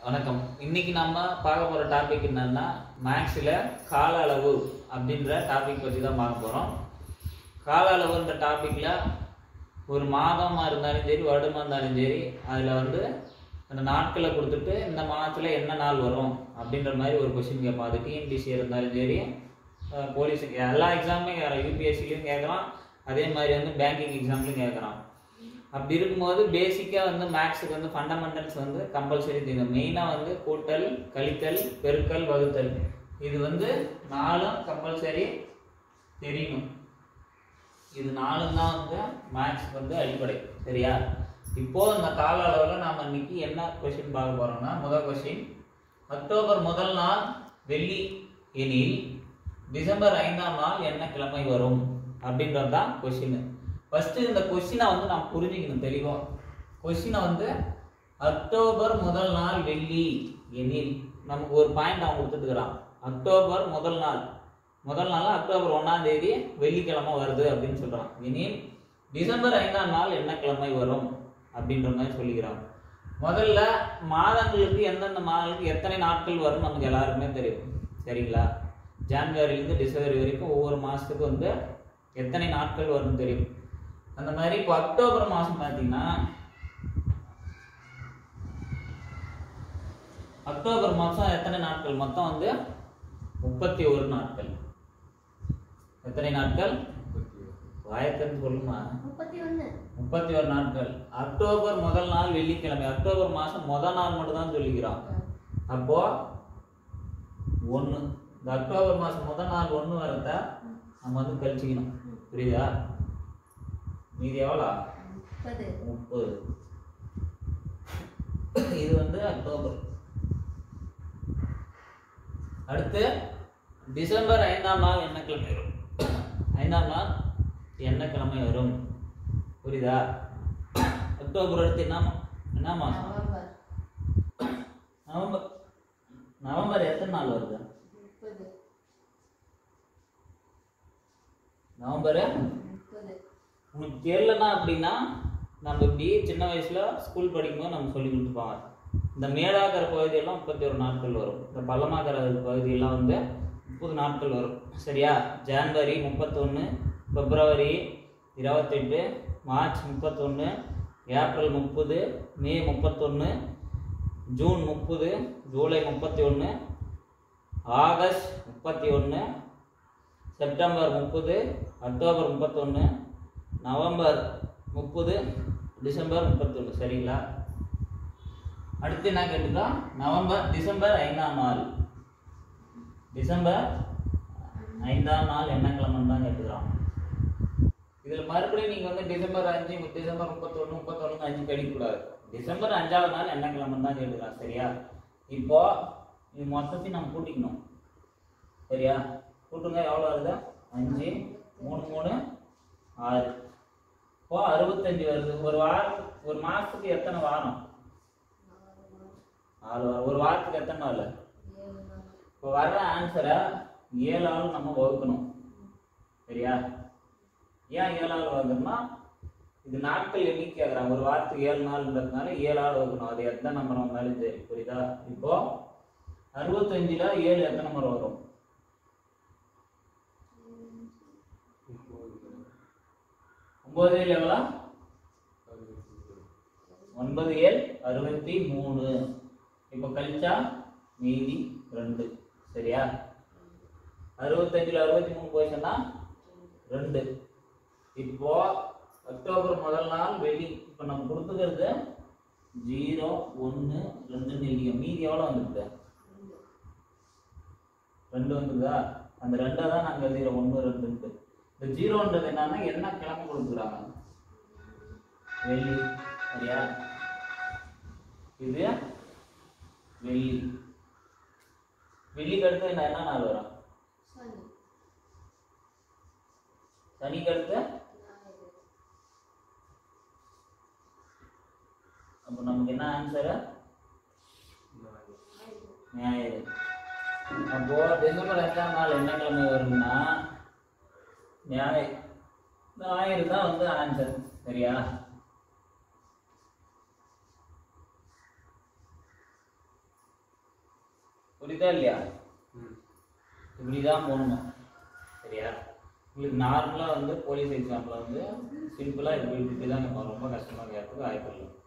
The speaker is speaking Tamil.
வணக்கம் இன்னைக்கு நம்ம பார்க்க போற டாபிக் என்னன்னா மேக்ஸ்ல கால அளவு அப்படின்ற டாபிக் பத்தி தான் பார்க்க போறோம் கால அளவுன்ற டாபிக்ல ஒரு மாதமா இருந்தாலும் சரி வருடமா இருந்தாலும் சரி அதுல வந்து அந்த நாட்களை கொடுத்துட்டு இந்த மாதத்துல என்ன நாள் வரும் அப்படின்ற மாதிரி ஒரு கொஸ்டின் கேட்பான் அது டிஎன்பிசி இருந்தாலும் சரி போலீஸ் எல்லா எக்ஸாமுமே யூபிஎஸ்சிலையும் கேட்குறான் அதே மாதிரி வந்து பேங்கிங் எக்ஸாம்லையும் கேட்குறான் அப்படி இருக்கும்போது பேசிக்காக வந்து மேக்ஸுக்கு வந்து ஃபண்டமெண்டல்ஸ் வந்து கம்பல்சரி தெரியும் மெயினாக வந்து கூட்டல் கழித்தல் பெருக்கல் வகுத்தல் இது வந்து நாலும் கம்பல்சரி தெரியணும் இது நாலும் தான் வந்து மேக்ஸ்க்கு வந்து அடிப்படை சரியா இப்போ இந்த கால அளவில் நாம் இன்னைக்கு என்ன கொஸ்டின் பார்க்க போறோம்னா முதல் கொஸ்டின் அக்டோபர் முதல் நாள் வெள்ளி எனில் டிசம்பர் ஐந்தாம் நாள் என்ன கிழமை வரும் அப்படின்றது தான் கொஸ்டின் ஃபர்ஸ்ட் இந்த கொஸ்டினை வந்து நான் புரிஞ்சுக்கணும் தெளிவா கொஸ்டினை வந்து அக்டோபர் முதல் நாள் வெள்ளி எனில் நமக்கு ஒரு பாயிண்ட் அவன் கொடுத்துட்டுக்கிறான் அக்டோபர் முதல் நாள் முதல் நாள் அக்டோபர் ஒன்றாம் தேதி வெள்ளிக்கிழமை வருது அப்படின்னு சொல்றான் எனில் டிசம்பர் ஐந்தாம் நாள் என்ன கிழமை வரும் அப்படின்ற மாதிரி சொல்லிக்கிறான் முதல்ல மாதங்களுக்கு எந்தெந்த மாதங்களுக்கு எத்தனை நாட்கள் வரும் நமக்கு எல்லாருக்குமே தெரியும் சரிங்களா ஜான்வரிலேருந்து டிசம்பர் வரைக்கும் ஒவ்வொரு மாதத்துக்கு வந்து எத்தனை நாட்கள் வரும்னு தெரியும் அந்த மாதிரி இப்போ அக்டோபர் மாதம் பார்த்தீங்கன்னா அக்டோபர் மாதம் எத்தனை நாட்கள் மொத்தம் வந்து முப்பத்தி ஒரு நாட்கள் எத்தனை நாட்கள் வாயத்தன்னு சொல்லுமா முப்பத்தி ஒண்ணு முப்பத்தி ஒரு நாட்கள் அக்டோபர் முதல் நாள் வெள்ளிக்கிழமை அக்டோபர் மாதம் முதல் நாள் மட்டும் தான் சொல்லிக்கிறான் அப்போ ஒன்று இந்த அக்டோபர் மாதம் முதல் நாள் ஒன்று வரத நம்ம வந்து கழிச்சிக்கணும் புரியுதா மீதி எவ்வளோ முப்பது முப்பது இது வந்து அக்டோபர் அடுத்து டிசம்பர் ஐந்தாம் நாள் என்ன கிழமை வரும் ஐந்தாம் நாள் என்ன கிழமை வரும் புரியுதா அக்டோபர் அடுத்து என்ன மா- என்ன மாதம் நவம்பர் நவம்பர் நவம்பர் எத்தனை நாள் வருது முப்பது நவம்பர் முப்பது உனக்கு தெரியலன்னா அப்படின்னா நம்ம இப்படி சின்ன வயசுல ஸ்கூல் படிக்கும்போது நம்ம சொல்லி கொடுத்துப்பாங்க இந்த மேலாக்கிற பகுதியெல்லாம் முப்பத்தி ஒரு நாட்கள் வரும் இந்த பள்ளமாக்கிற பகுதியெல்லாம் வந்து முப்பது நாட்கள் வரும் சரியா ஜான்வரி முப்பத்தொன்று பிப்ரவரி இருபத்தெட்டு மார்ச் முப்பத்தொன்று ஏப்ரல் முப்பது மே முப்பத்தொன்று ஜூன் முப்பது ஜூலை முப்பத்தி ஒன்று ஆகஸ்ட் முப்பத்தி ஒன்று செப்டம்பர் முப்பது அக்டோபர் முப்பத்தொன்று நவம்பர் முப்பது டிசம்பர் முப்பத்தொன்று சரிங்களா அடுத்து என்ன கேட்டுக்கா நவம்பர் டிசம்பர் ஐந்தாம் நாள் டிசம்பர் ஐந்தாம் நாள் என்ன கிழமைன்னு தான் கேட்டுக்கிறான் இதில் மறுபடியும் நீங்கள் வந்து டிசம்பர் அஞ்சு டிசம்பர் முப்பத்தொன்று முப்பத்தொன்று அஞ்சு கழிக்கக்கூடாது டிசம்பர் அஞ்சாவது நாள் என்ன கிழமைன்னு தான் கேட்டுக்கிறான் சரியா இப்போ இது மொத்தத்தையும் நம்ம கூட்டிக்கணும் சரியா கூட்டுங்க எவ்வளோ வருது அஞ்சு மூணு மூணு ஆறு இப்போ அறுபத்தஞ்சு வருது ஒரு வாரம் ஒரு மாசத்துக்கு எத்தனை வாரம் ஆறு வாரம் ஒரு வாரத்துக்கு எத்தனை நாள் ஏழு நாள் இப்போ வர்ற ஆன்சரை ஏழு ஆள் நம்ம வகுக்கணும் சரியா ஏன் ஏழு ஆள் வகுக்கணும்னா இது நாட்கள் எண்ணிக்கை கேட்குறாங்க ஒரு வாரத்துக்கு ஏழு நாள்ன்றதுனால ஏழு ஆள் வகுக்கணும் அது எத்தனை நம்பர் வந்தாலும் சரி புரியுதா இப்போ அறுபத்தஞ்சில் ஏழு எத்தனை நம்பர் வரும் ஒன்பது ஏழு எவ்வளோ ஒன்பது ஏழு அறுபத்தி மூணு இப்போ கழிச்சா மீதி ரெண்டு சரியா அறுபத்தஞ்சில் அறுபத்தி மூணு போயிடுச்சுன்னா ரெண்டு இப்போ அக்டோபர் முதல் நாள் வெள்ளி இப்போ நம்ம கொடுத்துக்கிறது ஜீரோ ஒன்று ரெண்டுன்னு இல்லையா மீதி எவ்வளோ வந்துருக்கு ரெண்டு வந்துருதா அந்த ரெண்டை தான் நாங்கள் எழுதிற ஒன்று ரெண்டுன்ட்டு இந்த ஜீரோன்றது என்னன்னா என்ன கிழமை கொடுக்குறாங்க வெள்ளி சரியா இது வெள்ளி வெள்ளிக்கு அடுத்து என்ன என்ன நாள் வரும் சனி சனிக்கு அடுத்து ஞாயிறு அப்போ நமக்கு என்ன ஆன்சரு ஞாயிறு அப்போ டிசம்பர் அஞ்சாம் நாள் என்ன கிழமை வரும்னா ஞாயிறு ஞாயிறு தான் வந்து ஆன்சர் சரியா புரியுதா இல்லையா ம் இப்படி தான் போடணும் சரியா உங்களுக்கு நார்மலாக வந்து போலீஸ் எக்ஸாமில் வந்து சிம்பிளாக இப்படி இப்படி தான் கேட்பாங்க ரொம்ப கஷ்டமாக கேட்கறதுக்கு வாய்ப்பு இல்லை